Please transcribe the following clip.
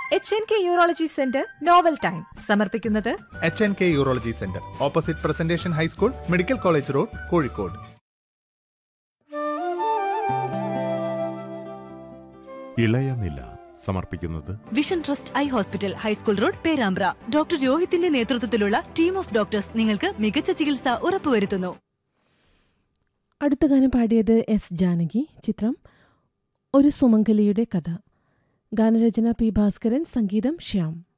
H N K urology centre novel time സമർപ്പിക്കുന്നത് H N K urology centre opposite presentation high school medical college road Kozhikode ഇളയനില സമർപ്പിക്കുന്നത് vision trust eye hospital high school road Perambra doctor രോഹിത്തിന്റെ നേതൃത്വത്തിലുള്ള team of doctors നിങ്ങൾക്ക് മികച്ച ചികിത്സ ഉറപ്പുവരുത്തുന്നു അടുത്ത ഗാനം പാടിയത് എസ് ജാനകി ചിത്രം ഒരു സുമംഗലിയുടെ കഥ ഗാനരചന പി ഭാസ്കരൻ സംഗീതം ശ്യാം